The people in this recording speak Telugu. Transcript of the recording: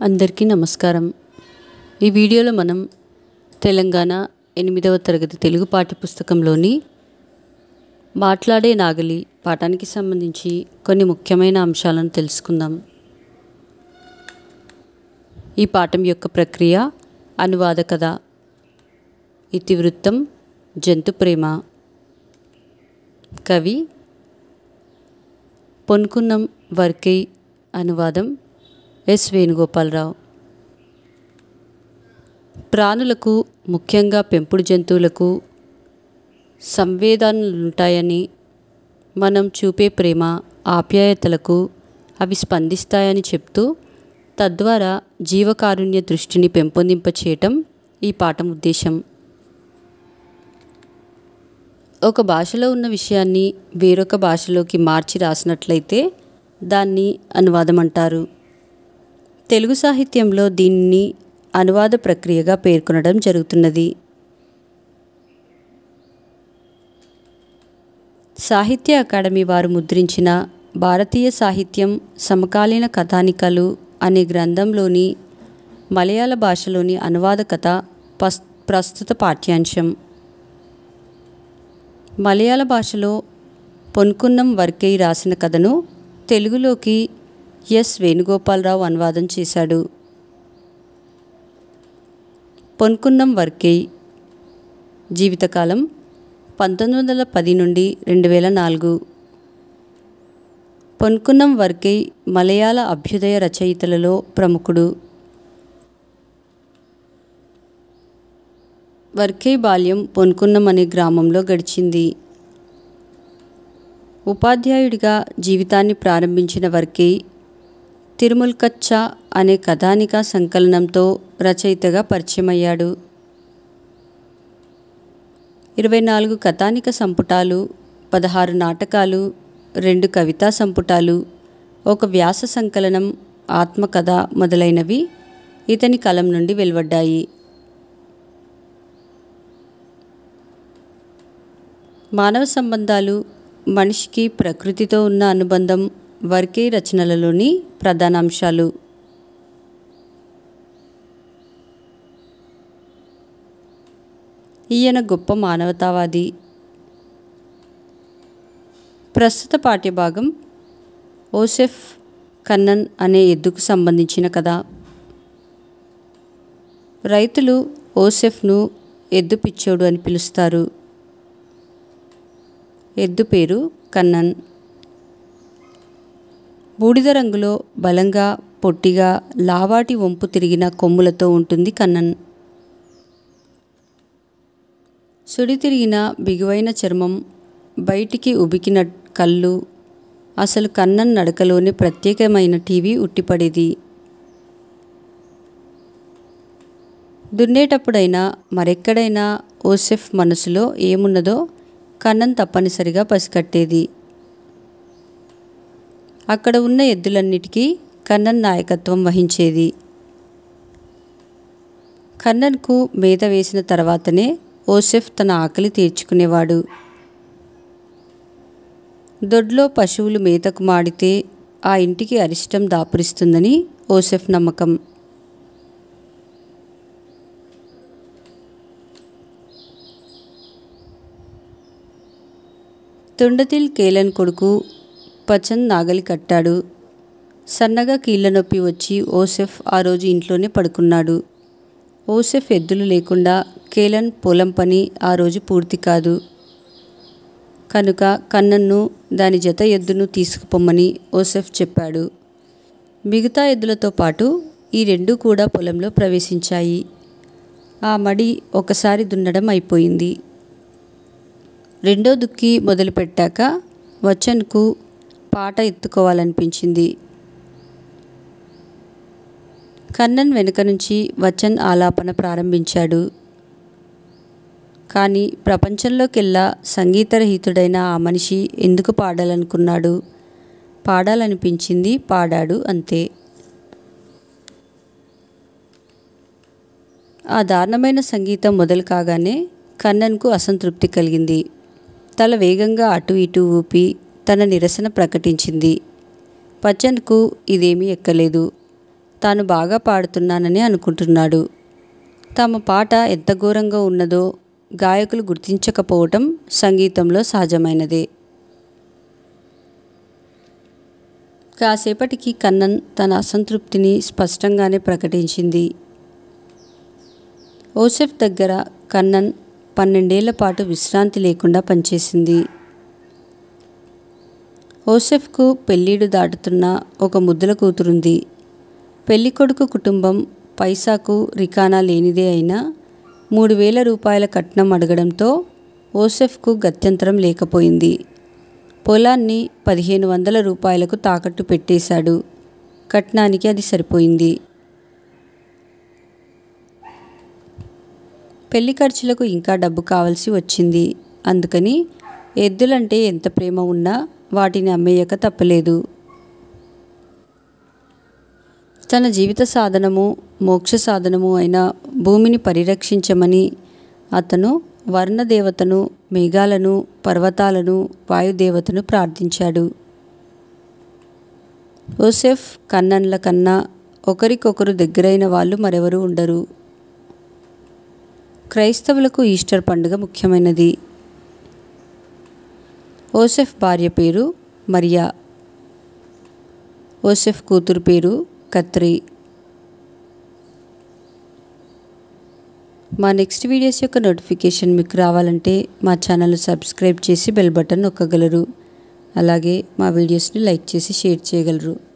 అందరికీ నమస్కారం ఈ వీడియోలో మనం తెలంగాణ ఎనిమిదవ తరగతి తెలుగు పాఠ్యపుస్తకంలోని మాట్లాడే నాగలి పాఠానికి సంబంధించి కొన్ని ముఖ్యమైన అంశాలను తెలుసుకుందాం ఈ పాఠం యొక్క ప్రక్రియ అనువాద కథ ఇతివృత్తం జంతు ప్రేమ కవి పొన్కున్నం వర్కై అనువాదం ఎస్ వేణుగోపాలరావు ప్రాణులకు ముఖ్యంగా పెంపుడు జంతువులకు సంవేదనలుంటాయని మనం చూపే ప్రేమ ఆప్యాయతలకు అవి స్పందిస్తాయని చెప్తూ తద్వారా జీవకారుణ్య దృష్టిని పెంపొందింపచేయటం ఈ పాఠం ఉద్దేశం ఒక భాషలో ఉన్న విషయాన్ని వేరొక భాషలోకి మార్చి రాసినట్లయితే దాన్ని అనువాదం అంటారు తెలుగు సాహిత్యంలో దీనిని అనువాద ప్రక్రియగా పేర్కొనడం జరుగుతున్నది సాహిత్య అకాడమీ వారు ముద్రించిన భారతీయ సాహిత్యం సమకాలీన కథానికలు అనే గ్రంథంలోని మలయాళ భాషలోని అనువాద కథ పస్ ప్రస్తుత పాఠ్యాంశం మలయాళ భాషలో పొన్కున్నం వర్కై రాసిన కథను తెలుగులోకి ఎస్ వేణుగోపాలరావు అనువాదం చేశాడు పొన్కున్నం వర్కై జీవితకాలం పంతొమ్మిది వందల పది నుండి రెండు వేల నాలుగు పొన్కున్నం వర్కై మలయాళ అభ్యుదయ రచయితలలో ప్రముఖుడు వర్కై బాల్యం పొన్కున్నం అనే గ్రామంలో గడిచింది ఉపాధ్యాయుడిగా జీవితాన్ని ప్రారంభించిన వర్కై తిరుముల్కచ్చ అనే కథానిక సంకలనంతో రచయితగా పరిచయమయ్యాడు ఇరవై నాలుగు కథానిక సంపుటాలు పదహారు నాటకాలు రెండు కవితా సంపుటాలు ఒక వ్యాస సంకలనం ఆత్మకథ మొదలైనవి ఇతని కలం నుండి వెలువడ్డాయి మానవ సంబంధాలు మనిషికి ప్రకృతితో ఉన్న అనుబంధం వర్కే రచనలలోని ప్రధాన అంశాలు ఈయన గొప్ప మానవతావాది ప్రస్తుత పాఠ్యభాగం ఓసెఫ్ కన్నన్ అనే ఎద్దుకు సంబంధించిన కథ రైతులు ఓసెఫ్ను ఎద్దు పిచ్చోడు అని పిలుస్తారు ఎద్దు పేరు కన్నన్ బూడిద రంగులో బలంగా పొట్టిగా లావాటి వంపు తిరిగిన కొమ్ములతో ఉంటుంది కన్నన్ సుడి తిరిగిన బిగువైన చర్మం బయటికి ఉబికిన కళ్ళు అసలు కన్నన్ నడకలోని ప్రత్యేకమైన టీవీ ఉట్టిపడేది దున్నేటప్పుడైనా మరెక్కడైనా ఓసెఫ్ మనసులో ఏమున్నదో కన్నన్ తప్పనిసరిగా పసికట్టేది అక్కడ ఉన్న ఎద్దులన్నిటికీ కన్నన్ నాయకత్వం వహించేది కన్నన్కు మేత వేసిన తర్వాతనే ఓసెఫ్ తన ఆకలి తీర్చుకునేవాడు దొడ్లో పశువులు మేతకు మాడితే ఆ ఇంటికి అరిష్టం దాపురిస్తుందని ఓసెఫ్ నమ్మకం తుండతిల్ కేలన్ కొడుకు పచన్ నాగలి కట్టాడు సన్నగా కీళ్ళ నొప్పి వచ్చి ఓసెఫ్ ఆ రోజు ఇంట్లోనే పడుకున్నాడు ఓసెఫ్ ఎద్దులు లేకుండా కేలన్ పొలం పని ఆ రోజు పూర్తి కాదు కనుక కన్నన్ను దాని జత ఎద్దును తీసుకుపోమ్మని ఓసెఫ్ చెప్పాడు మిగతా ఎద్దులతో పాటు ఈ రెండు కూడా పొలంలో ప్రవేశించాయి ఆ మడి ఒకసారి దున్నడం అయిపోయింది రెండో దుక్కి మొదలుపెట్టాక వచన్కు పాట ఎత్తుకోవాలనిపించింది కన్నన్ వెనుక నుంచి వచన్ ఆలాపన ప్రారంభించాడు కానీ ప్రపంచంలోకెల్లా సంగీతరహితుడైన ఆ మనిషి ఎందుకు పాడాలనుకున్నాడు పాడాలనిపించింది పాడాడు అంతే ఆ దారుణమైన సంగీతం మొదలు కాగానే కన్నన్కు అసంతృప్తి కలిగింది తల వేగంగా అటు ఇటు ఊపి తన నిరసన ప్రకటించింది పచ్చన్కు ఇదేమీ ఎక్కలేదు తాను బాగా పాడుతున్నానని అనుకుంటున్నాడు తమ పాట ఎంత ఘోరంగా ఉన్నదో గాయకులు గుర్తించకపోవటం సంగీతంలో సహజమైనదే కాసేపటికి కన్నన్ తన అసంతృప్తిని స్పష్టంగానే ప్రకటించింది ఓసెఫ్ దగ్గర కన్నన్ పన్నెండేళ్ల పాటు విశ్రాంతి లేకుండా పనిచేసింది ఓసెఫ్కు పెళ్ళీడు దాటుతున్న ఒక ముద్దుల కూతురుంది పెళ్ళికొడుకు కుటుంబం పైసాకు రికానా లేనిదే అయినా మూడు వేల రూపాయల కట్నం అడగడంతో ఓసెఫ్కు గత్యంతరం లేకపోయింది పొలాన్ని పదిహేను వందల రూపాయలకు తాకట్టు పెట్టేశాడు కట్నానికి అది సరిపోయింది పెళ్లి ఖర్చులకు ఇంకా డబ్బు కావాల్సి వచ్చింది అందుకని ఎద్దులంటే ఎంత ప్రేమ ఉన్నా వాటిని అమ్మేయక తప్పలేదు తన జీవిత సాధనము మోక్ష సాధనము అయిన భూమిని పరిరక్షించమని అతను వర్ణదేవతను మేఘాలను పర్వతాలను వాయుదేవతను ప్రార్థించాడు ఓసెఫ్ కన్నన్ల కన్నా ఒకరికొకరు దగ్గరైన వాళ్ళు మరెవరూ ఉండరు క్రైస్తవులకు ఈస్టర్ పండుగ ముఖ్యమైనది ఓసెఫ్ భార్య పేరు మరియా ఓసెఫ్ కూతురు పేరు కత్రి మా నెక్స్ట్ వీడియోస్ యొక్క నోటిఫికేషన్ మీకు రావాలంటే మా ఛానల్ సబ్స్క్రైబ్ చేసి బెల్ బటన్ నొక్కగలరు అలాగే మా వీడియోస్ని లైక్ చేసి షేర్ చేయగలరు